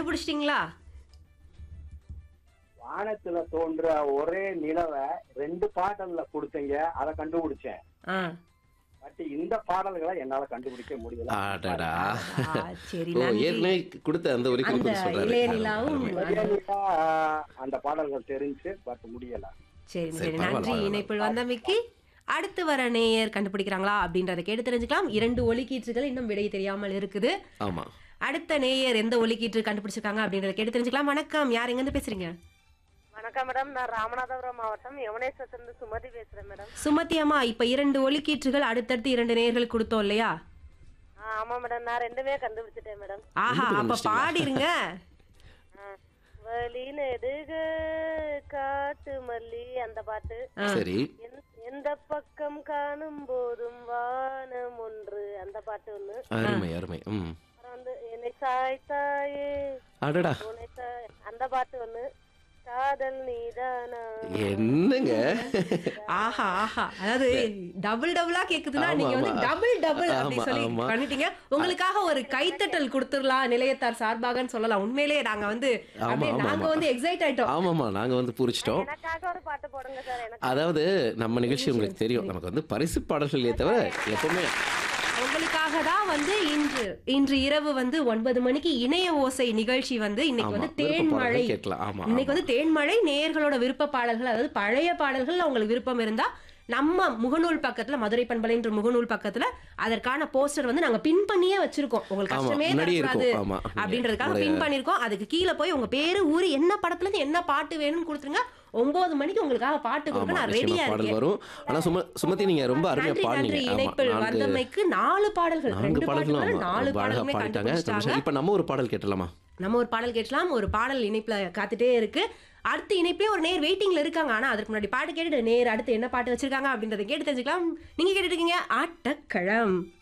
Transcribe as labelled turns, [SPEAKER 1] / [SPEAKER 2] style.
[SPEAKER 1] கண்டுபிடிச்சிட்டீங்களா
[SPEAKER 2] வானத்துல தோன்ற ஒரே நிலவை ரெண்டு பாடல்ல கொடுத்தீங்க அதை கண்டுபிடிச்சேன்
[SPEAKER 1] ஆ
[SPEAKER 2] பட் இந்த பாடல்களை என்னால கண்டுபிடிக்க முடியல
[SPEAKER 3] ஆடடா
[SPEAKER 1] ஆ, சரி
[SPEAKER 3] ஓ
[SPEAKER 1] நன்றி
[SPEAKER 3] ஏற்கனவே கொடுத்த அந்த ஒரு
[SPEAKER 1] அந்த
[SPEAKER 3] குறிப்பு சொல்றாரு
[SPEAKER 1] இளைய
[SPEAKER 3] அருமை,
[SPEAKER 1] நிலாவும்
[SPEAKER 3] அருமை.
[SPEAKER 2] சரியா, அந்த பாடல்கள் தெரிஞ்சு பட் முடியல
[SPEAKER 1] சரி
[SPEAKER 3] சரி,
[SPEAKER 1] சரி
[SPEAKER 3] பரவாயில்ல,
[SPEAKER 1] நன்றி
[SPEAKER 3] பரவாயில்ல.
[SPEAKER 1] இணைப்பில் வந்தமைக்கு அடுத்து வர நேயர் கண்டுபிடிக்கிறாங்களா அப்படின்றத கேட்டு தெரிஞ்சுக்கலாம் இரண்டு ஒலிக்கீற்றுகள் இன்னும் விடை தெரியாமல் இருக்குது
[SPEAKER 3] ஆமா
[SPEAKER 1] அடுத்த நேயர் எந்த ஒலிக்கீற்று கண்டுபிடிச்சிருக்காங்க அப்படின்றத கேட்டு தெரிஞ்சுக்கலாம் வணக்கம் யார் எங்க இருந்து பேசுறீங்க
[SPEAKER 4] வணக்கம் மேடம் நான் ராமநாதபுரம் மாவட்டம் யமுனேஸ்வரத்திலிருந்து சுமதி பேசுறேன் மேடம்
[SPEAKER 1] சுமதி அம்மா இப்ப இரண்டு ஒலிக்கீற்றுகள் அடுத்தடுத்து இரண்டு நேயர்களுக்கு கொடுத்தோம் இல்லையா
[SPEAKER 4] ஆ, ஆமா மேடம் நான் ரெண்டுமே கண்டுபிடிச்சிட்டேன் மேடம்
[SPEAKER 1] ஆஹா அப்ப
[SPEAKER 3] கண்டுபிடிச்சிட்டீங்களா?
[SPEAKER 1] பாடிருங்க
[SPEAKER 4] ஆ, வழி நெடுக காட்டு மல்லி அந்த பாட்டு
[SPEAKER 1] ஆ.
[SPEAKER 3] சரி
[SPEAKER 4] எந்- எந்த பக்கம் காணும் போதும் வானம் ஒன்று அந்த பாட்டு ஒண்ணு
[SPEAKER 3] அருமை அருமை ம்
[SPEAKER 4] அப்புறம் வந்து என்னை சாய்த்தாயே
[SPEAKER 3] அடடா
[SPEAKER 4] உன்னை சாய் அந்த பாட்டு ஒண்ணு காதல் நீதானா
[SPEAKER 3] என்னங்க
[SPEAKER 1] ஆஹா ஆஹா அதாவது டபுள் டபுளா கேக்குதுன்னா
[SPEAKER 3] ஆமா,
[SPEAKER 1] நீங்க வந்து
[SPEAKER 3] ஆமா.
[SPEAKER 1] டபுள் டபுள் அப்படி
[SPEAKER 3] ஆமா,
[SPEAKER 1] சொல்லி
[SPEAKER 3] ஆமா.
[SPEAKER 1] பண்ணிட்டீங்க உங்களுக்காக ஒரு கைத்தட்டல் கொடுத்துடலாம் நிலையத்தார் சார்பாகன்னு சொல்லலாம் உண்மையிலேயே நாங்க வந்து
[SPEAKER 3] ஆமா,
[SPEAKER 1] அப்படியே
[SPEAKER 3] ஆமா,
[SPEAKER 1] நாங்க
[SPEAKER 3] ஆமா.
[SPEAKER 1] வந்து எக்ஸைட் ஆயிட்டோம்
[SPEAKER 3] ஆமாமா நாங்க வந்து பூரிச்சிட்டோம்
[SPEAKER 4] எனக்காக ஒரு பாட்டு போடுங்க சார் எனக்கு
[SPEAKER 3] அதாவது நம்ம நிகழ்ச்சி உங்களுக்கு தெரியும் நமக்கு வந்து பரிசு பாடல்களே தவிர எப்பவுமே
[SPEAKER 1] உங்களுக்காக தான் வந்து இன்று இன்று இரவு வந்து ஒன்பது மணிக்கு இணைய ஓசை நிகழ்ச்சி வந்து இன்னைக்கு
[SPEAKER 3] ஆமா,
[SPEAKER 1] வந்து
[SPEAKER 3] விருப்ப
[SPEAKER 1] தேன்மழை
[SPEAKER 3] பாடல்கள் கேட்கலாம். ஆமா,
[SPEAKER 1] இன்னைக்கு
[SPEAKER 3] ஆமா.
[SPEAKER 1] வந்து தேன்மழை நேயர்களோட விருப்ப பாடல்கள் அதாவது பழைய பாடல்கள் உங்களுக்கு விருப்பம் இருந்தா நம்ம முகநூல் பக்கத்துல மதுரை பண்பலைன்ற முகநூல் பக்கத்துல அதற்கான போஸ்டர் வந்து நாங்க பின் பண்ணியே வச்சிருக்கோம் உங்களுக்கு
[SPEAKER 3] ஆமா,
[SPEAKER 1] கஷ்டமே
[SPEAKER 3] முன்னாடியே
[SPEAKER 1] தரக்கூடாது
[SPEAKER 3] இருக்கும். ஆமா.
[SPEAKER 1] அப்படின்றதுக்காக
[SPEAKER 3] உங்களுடைய-
[SPEAKER 1] பின் பண்ணிருக்கோம் அதுக்கு கீழே போய் உங்க பேரு ஊரு என்ன படத்துல இருந்து என்ன பாட்டு வேணும்னு கொடுத்துருங்க ஒன்பது மணிக்கு உங்களுக்காக பாட்டு கொடுக்க
[SPEAKER 3] ஆமா
[SPEAKER 1] நான்
[SPEAKER 3] நிச்சயமா
[SPEAKER 1] ரெடியா
[SPEAKER 3] பாடல்
[SPEAKER 1] இருக்கேன்
[SPEAKER 3] வரும் ஆனா சும சுமதி நீங்க ரொம்ப அருமையா
[SPEAKER 1] நன்றி
[SPEAKER 3] பாடுனீங்க
[SPEAKER 1] நன்றி
[SPEAKER 3] ஆமா
[SPEAKER 1] இணைப்பில்
[SPEAKER 3] நான்கு
[SPEAKER 1] வந்தமைக்கு நாலு பாடல்கள்
[SPEAKER 3] நான்கு
[SPEAKER 1] ரெண்டு
[SPEAKER 3] பாடல்களும்
[SPEAKER 1] பாடல்கள்
[SPEAKER 3] ஆமா,
[SPEAKER 1] நாலு
[SPEAKER 3] ரொம்ப அழகா
[SPEAKER 1] பாடலுமே
[SPEAKER 3] பாடிட்டாங்க
[SPEAKER 1] கண்டுபிடிச்சிட்டாங்க
[SPEAKER 3] இப்ப நம்ம ஒரு பாடல் கேட்டலாமா
[SPEAKER 1] நம்ம ஒரு பாடல் கேட்கலாம் ஒரு பாடல் இணைப்புல காத்துட்டே இருக்கு அடுத்த இணைப்பே ஒரு நேர் வெயிட்டிங்ல இருக்காங்க ஆனா அதுக்கு முன்னாடி பாட்டு கேட்டுட்டு நேர் அடுத்து என்ன பாட்டு வச்சிருக்காங்க அப்படின்றத கேட்டு தெரிஞ்சுக்கலாம் நீங்க கேட்டுட்டு இருக்கீங்க ஆட்டக்களம்